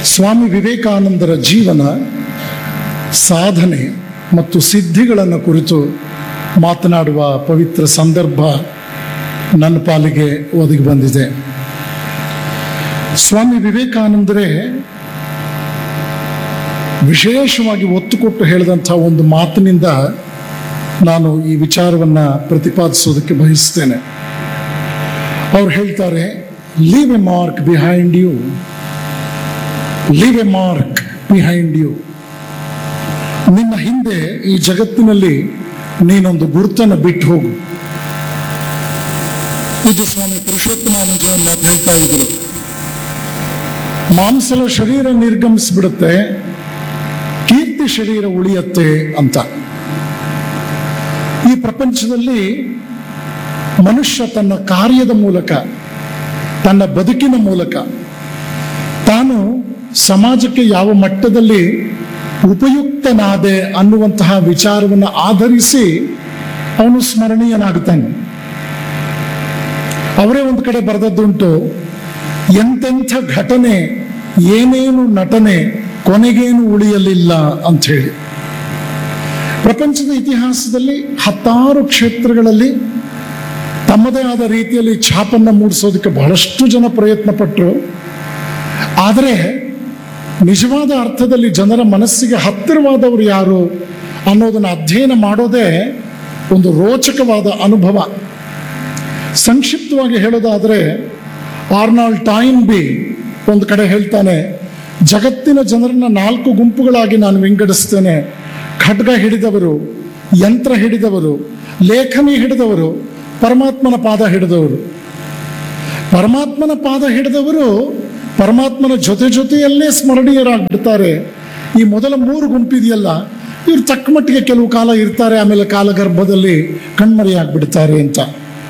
ಸ್ವಾಮಿ ವಿವೇಕಾನಂದರ ಜೀವನ ಸಾಧನೆ ಮತ್ತು ಸಿದ್ಧಿಗಳನ್ನು ಕುರಿತು ಮಾತನಾಡುವ ಪವಿತ್ರ ಸಂದರ್ಭ ನನ್ನ ಪಾಲಿಗೆ ಒದಗಿ ಬಂದಿದೆ ಸ್ವಾಮಿ ವಿವೇಕಾನಂದರೇ ವಿಶೇಷವಾಗಿ ಒತ್ತು ಕೊಟ್ಟು ಹೇಳಿದಂಥ ಒಂದು ಮಾತಿನಿಂದ ನಾನು ಈ ವಿಚಾರವನ್ನು ಪ್ರತಿಪಾದಿಸೋದಕ್ಕೆ ಬಯಸ್ತೇನೆ ಅವ್ರು ಹೇಳ್ತಾರೆ leave a mark behind you leave a mark behind you ನಿನ್ನ ಹಿಂದೆ ಈ ಜಗತ್ತಿನಲ್ಲಿ ನೀನೊಂದು ಗುರುತನ್ನು ಬಿಟ್ಟು ಹೋಗು ಇದು ಸ್ವಾಮಿ ಪುರುಷೋತ್ತಮಾನಂದ ಮಾತು ಹೇಳ್ತಾ ಇದ್ರು ಮಾಂಸಲ ಶರೀರ ನಿರ್ಗಮಿಸ್ಬಿಡುತ್ತೆ ಕೀರ್ತಿ ಶರೀರ ಉಳಿಯತ್ತೆ ಅಂತ ಈ ಪ್ರಪಂಚದಲ್ಲಿ ಮನುಷ್ಯ ತನ್ನ ಕಾರ್ಯದ ಮೂಲಕ ತನ್ನ ಬದುಕಿನ ಮೂಲಕ ತಾನು ಸಮಾಜಕ್ಕೆ ಯಾವ ಮಟ್ಟದಲ್ಲಿ ಉಪಯುಕ್ತನಾದೆ ಅನ್ನುವಂತಹ ವಿಚಾರವನ್ನು ಆಧರಿಸಿ ಅವನು ಸ್ಮರಣೀಯನಾಗುತ್ತಾನೆ ಅವರೇ ಒಂದು ಕಡೆ ಬರೆದದ್ದುಂಟು ಎಂತೆಂಥ ಘಟನೆ ಏನೇನು ನಟನೆ ಕೊನೆಗೇನು ಉಳಿಯಲಿಲ್ಲ ಅಂತ ಹೇಳಿ ಪ್ರಪಂಚದ ಇತಿಹಾಸದಲ್ಲಿ ಹತ್ತಾರು ಕ್ಷೇತ್ರಗಳಲ್ಲಿ ತಮ್ಮದೇ ಆದ ರೀತಿಯಲ್ಲಿ ಛಾಪನ್ನು ಮೂಡಿಸೋದಕ್ಕೆ ಬಹಳಷ್ಟು ಜನ ಪ್ರಯತ್ನ ಪಟ್ಟರು ಆದರೆ ನಿಜವಾದ ಅರ್ಥದಲ್ಲಿ ಜನರ ಮನಸ್ಸಿಗೆ ಹತ್ತಿರವಾದವರು ಯಾರು ಅನ್ನೋದನ್ನು ಅಧ್ಯಯನ ಮಾಡೋದೇ ಒಂದು ರೋಚಕವಾದ ಅನುಭವ ಸಂಕ್ಷಿಪ್ತವಾಗಿ ಹೇಳೋದಾದರೆ ಆರ್ನಾಲ್ಡ್ ಟೈನ್ ಬಿ ಒಂದು ಕಡೆ ಹೇಳ್ತಾನೆ ಜಗತ್ತಿನ ಜನರನ್ನ ನಾಲ್ಕು ಗುಂಪುಗಳಾಗಿ ನಾನು ವಿಂಗಡಿಸ್ತೇನೆ ಖಡ್ಗ ಹಿಡಿದವರು ಯಂತ್ರ ಹಿಡಿದವರು ಲೇಖನಿ ಹಿಡಿದವರು ಪರಮಾತ್ಮನ ಪಾದ ಹಿಡಿದವರು ಪರಮಾತ್ಮನ ಪಾದ ಹಿಡಿದವರು ಪರಮಾತ್ಮನ ಜೊತೆ ಜೊತೆಯಲ್ಲೇ ಸ್ಮರಣೀಯರಾಗ್ಬಿಡ್ತಾರೆ ಈ ಮೊದಲ ಮೂರು ಗುಂಪಿದೆಯಲ್ಲ ಇವ್ರು ತಕ್ಕ ಮಟ್ಟಿಗೆ ಕೆಲವು ಕಾಲ ಇರ್ತಾರೆ ಆಮೇಲೆ ಕಾಲಗರ್ಭದಲ್ಲಿ ಕಣ್ಮರೆಯಾಗ್ಬಿಡ್ತಾರೆ ಅಂತ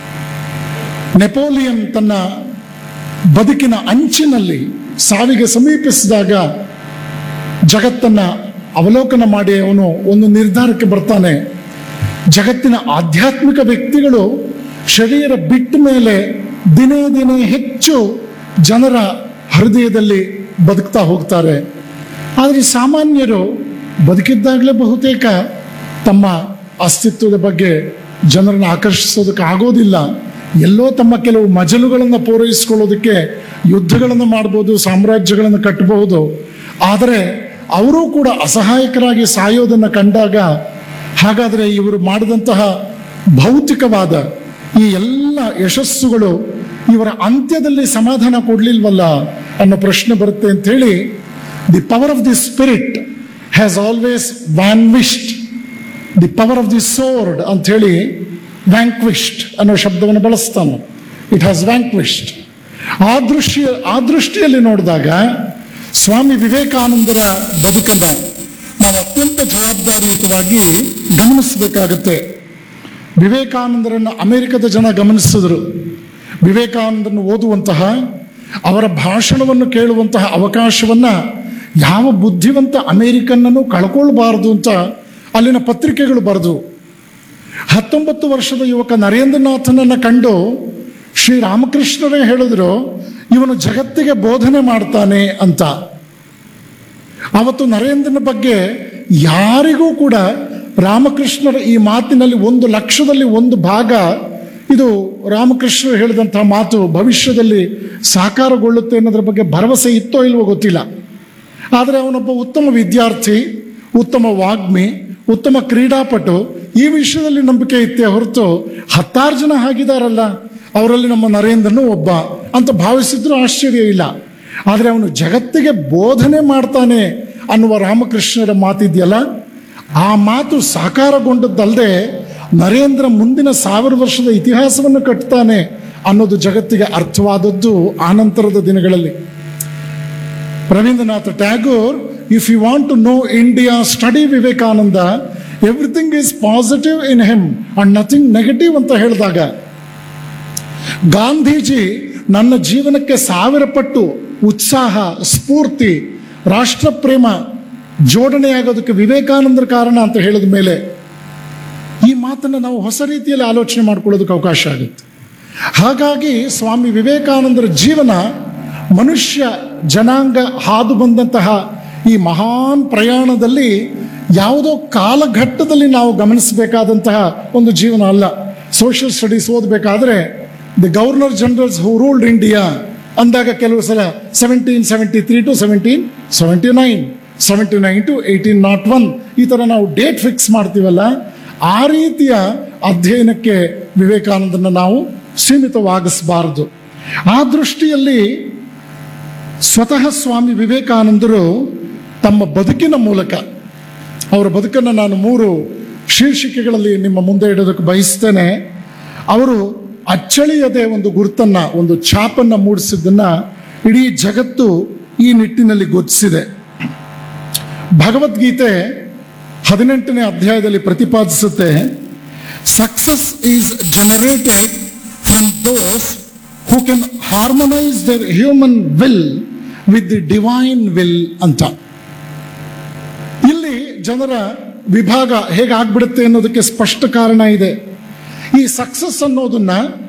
ನೆಪೋಲಿಯನ್ ತನ್ನ ಬದುಕಿನ ಅಂಚಿನಲ್ಲಿ ಸಾವಿಗೆ ಸಮೀಪಿಸಿದಾಗ ಜಗತ್ತನ್ನ ಅವಲೋಕನ ಮಾಡಿ ಅವನು ಒಂದು ನಿರ್ಧಾರಕ್ಕೆ ಬರ್ತಾನೆ ಜಗತ್ತಿನ ಆಧ್ಯಾತ್ಮಿಕ ವ್ಯಕ್ತಿಗಳು ಶರೀರ ಬಿಟ್ಟ ಮೇಲೆ ದಿನೇ ದಿನೇ ಹೆಚ್ಚು ಜನರ ಹೃದಯದಲ್ಲಿ ಬದುಕ್ತಾ ಹೋಗ್ತಾರೆ ಆದರೆ ಸಾಮಾನ್ಯರು ಬದುಕಿದ್ದಾಗಲೇ ಬಹುತೇಕ ತಮ್ಮ ಅಸ್ತಿತ್ವದ ಬಗ್ಗೆ ಜನರನ್ನು ಆಕರ್ಷಿಸೋದಕ್ಕೆ ಆಗೋದಿಲ್ಲ ಎಲ್ಲೋ ತಮ್ಮ ಕೆಲವು ಮಜಲುಗಳನ್ನು ಪೂರೈಸಿಕೊಳ್ಳೋದಕ್ಕೆ ಯುದ್ಧಗಳನ್ನು ಮಾಡ್ಬೋದು ಸಾಮ್ರಾಜ್ಯಗಳನ್ನು ಕಟ್ಟಬಹುದು ಆದರೆ ಅವರೂ ಕೂಡ ಅಸಹಾಯಕರಾಗಿ ಸಾಯೋದನ್ನು ಕಂಡಾಗ ಹಾಗಾದರೆ ಇವರು ಮಾಡಿದಂತಹ ಭೌತಿಕವಾದ ಈ ಎಲ್ಲ ಯಶಸ್ಸುಗಳು ಇವರ ಅಂತ್ಯದಲ್ಲಿ ಸಮಾಧಾನ ಕೊಡ್ಲಿಲ್ವಲ್ಲ ಅನ್ನೋ ಪ್ರಶ್ನೆ ಬರುತ್ತೆ ಅಂತ ಹೇಳಿ the power of the spirit has always vanquished the power of the sword ಅಂತ ಹೇಳಿ ವ್ಯಾಂಕ್ವಿಶ್ಡ್ ಅನ್ನೋ ಶಬ್ದವನ್ನು ಬಳಸ್ತಾನೆ ಇಟ್ ಹ್ಯಾಸ್ ವ್ಯಾಂಕ್ವಿಶ್ಡ್ ಆ ದೃಷ್ಟಿಯ ಆ ದೃಷ್ಟಿಯಲ್ಲಿ ನೋಡಿದಾಗ ಸ್ವಾಮಿ ವಿವೇಕಾನಂದರ ಬದುಕನ್ನ ನಾವು ಅತ್ಯಂತ ಜವಾಬ್ದಾರಿಯುತವಾಗಿ ಗಮನಿಸಬೇಕಾಗತ್ತೆ ವಿವೇಕಾನಂದರನ್ನು ಅಮೆರಿಕದ ಜನ ಗಮನಿಸಿದ್ರು ವಿವೇಕಾನಂದರನ್ನು ಓದುವಂತಹ ಅವರ ಭಾಷಣವನ್ನು ಕೇಳುವಂತಹ ಅವಕಾಶವನ್ನ ಯಾವ ಬುದ್ಧಿವಂತ ಅಮೆರಿಕನ್ನನ್ನು ಕಳ್ಕೊಳ್ಬಾರದು ಅಂತ ಅಲ್ಲಿನ ಪತ್ರಿಕೆಗಳು ಬರೆದು ಹತ್ತೊಂಬತ್ತು ವರ್ಷದ ಯುವಕ ನರೇಂದ್ರನಾಥನನ್ನ ಕಂಡು ಶ್ರೀರಾಮಕೃಷ್ಣರೇ ಹೇಳಿದ್ರು ಇವನು ಜಗತ್ತಿಗೆ ಬೋಧನೆ ಮಾಡ್ತಾನೆ ಅಂತ ಅವತ್ತು ನರೇಂದ್ರನ ಬಗ್ಗೆ ಯಾರಿಗೂ ಕೂಡ ರಾಮಕೃಷ್ಣರ ಈ ಮಾತಿನಲ್ಲಿ ಒಂದು ಲಕ್ಷದಲ್ಲಿ ಒಂದು ಭಾಗ ಇದು ರಾಮಕೃಷ್ಣರು ಹೇಳಿದಂತಹ ಮಾತು ಭವಿಷ್ಯದಲ್ಲಿ ಸಾಕಾರಗೊಳ್ಳುತ್ತೆ ಅನ್ನೋದ್ರ ಬಗ್ಗೆ ಭರವಸೆ ಇತ್ತೋ ಇಲ್ವೋ ಗೊತ್ತಿಲ್ಲ ಆದರೆ ಅವನೊಬ್ಬ ಉತ್ತಮ ವಿದ್ಯಾರ್ಥಿ ಉತ್ತಮ ವಾಗ್ಮಿ ಉತ್ತಮ ಕ್ರೀಡಾಪಟು ಈ ವಿಷಯದಲ್ಲಿ ನಂಬಿಕೆ ಇತ್ತೇ ಹೊರತು ಹತ್ತಾರು ಜನ ಆಗಿದಾರಲ್ಲ ಅವರಲ್ಲಿ ನಮ್ಮ ನರೇಂದ್ರನು ಒಬ್ಬ ಅಂತ ಭಾವಿಸಿದ್ರು ಆಶ್ಚರ್ಯ ಇಲ್ಲ ಆದರೆ ಅವನು ಜಗತ್ತಿಗೆ ಬೋಧನೆ ಮಾಡ್ತಾನೆ ಅನ್ನುವ ರಾಮಕೃಷ್ಣರ ಮಾತಿದೆಯಲ್ಲ ಆ ಮಾತು ಸಾಕಾರಗೊಂಡದ್ದಲ್ಲದೆ ನರೇಂದ್ರ ಮುಂದಿನ ಸಾವಿರ ವರ್ಷದ ಇತಿಹಾಸವನ್ನು ಕಟ್ತಾನೆ ಅನ್ನೋದು ಜಗತ್ತಿಗೆ ಅರ್ಥವಾದದ್ದು ಆನಂತರದ ದಿನಗಳಲ್ಲಿ Rabindranath Tagore if you want to know India study Vivekananda everything is positive in him and nothing negative ಅಂತ ಹೇಳಿದಾಗ ಗಾಂಧೀಜಿ ನನ್ನ ಜೀವನಕ್ಕೆ ಸಾವಿರ ಪಟ್ಟು ಉತ್ಸಾಹ ಸ್ಫೂರ್ತಿ ರಾಷ್ಟ್ರ ಪ್ರೇಮ ಜೋಡಣೆಯಾಗೋದಕ್ಕೆ ವಿವೇಕಾನಂದರ ಕಾರಣ ಅಂತ ಹೇಳಿದ ಮೇಲೆ ಈ ಮಾತನ್ನು ನಾವು ಹೊಸ ರೀತಿಯಲ್ಲಿ ಆಲೋಚನೆ ಮಾಡ್ಕೊಳ್ಳೋದಕ್ಕೆ ಅವಕಾಶ ಆಗುತ್ತೆ ಹಾಗಾಗಿ ಸ್ವಾಮಿ ವಿವೇಕಾನಂದರ ಜೀವನ ಮನುಷ್ಯ ಜನಾಂಗ ಹಾದು ಬಂದಂತಹ ಈ ಮಹಾನ್ ಪ್ರಯಾಣದಲ್ಲಿ ಯಾವುದೋ ಕಾಲಘಟ್ಟದಲ್ಲಿ ನಾವು ಗಮನಿಸಬೇಕಾದಂತಹ ಒಂದು ಜೀವನ ಅಲ್ಲ ಸೋಷಿಯಲ್ ಸ್ಟಡೀಸ್ ಓದಬೇಕಾದ್ರೆ the governor generals who ruled India ಅಂದಾಗ ಕೆಲವು ಸಲ seventeen seventy three to seventeen seventy nine seventy nine to eighteen nought one ಈ ಥರ ನಾವು ಡೇಟ್ ಫಿಕ್ಸ್ ಮಾಡ್ತೀವಲ್ಲ ಆ ರೀತಿಯ ಅಧ್ಯಯನಕ್ಕೆ ವಿವೇಕಾನಂದನ ನಾವು ಸೀಮಿತವಾಗಿಸಬಾರದು ಆ ದೃಷ್ಟಿಯಲ್ಲಿ ಸ್ವತಃ ಸ್ವಾಮಿ ವಿವೇಕಾನಂದರು ತಮ್ಮ ಬದುಕಿನ ಮೂಲಕ ಅವರ ಬದುಕನ್ನು ನಾನು ಮೂರು ಶೀರ್ಷಿಕೆಗಳಲ್ಲಿ ನಿಮ್ಮ ಮುಂದೆ ಇಡೋದಕ್ಕೆ ಬಯಸ್ತೇನೆ ಅವರು ಅಚ್ಚಳಿಯದೆ ಒಂದು ಗುರುತನ್ನ ಒಂದು ಛಾಪನ್ನ ಮೂಡಿಸಿದ್ದನ್ನ ಇಡೀ ಜಗತ್ತು ಈ ನಿಟ್ಟಿನಲ್ಲಿ ಗುರುತಿಸಿದೆ ಭಗವದ್ಗೀತೆ ಹದಿನೆಂಟನೇ ಅಧ್ಯಾಯದಲ್ಲಿ ಪ್ರತಿಪಾದಿಸುತ್ತೆ success is generated from those who can harmonise their human will with the divine will ಅಂತ ಇಲ್ಲಿ ಜನರ ವಿಭಾಗ ಹೇಗಾಗ್ಬಿಡುತ್ತೆ ಅನ್ನೋದಕ್ಕೆ ಸ್ಪಷ್ಟ ಕಾರಣ ಇದೆ ಈ ಸಕ್ಸಸ್ ಅನ್ನೋದನ್ನ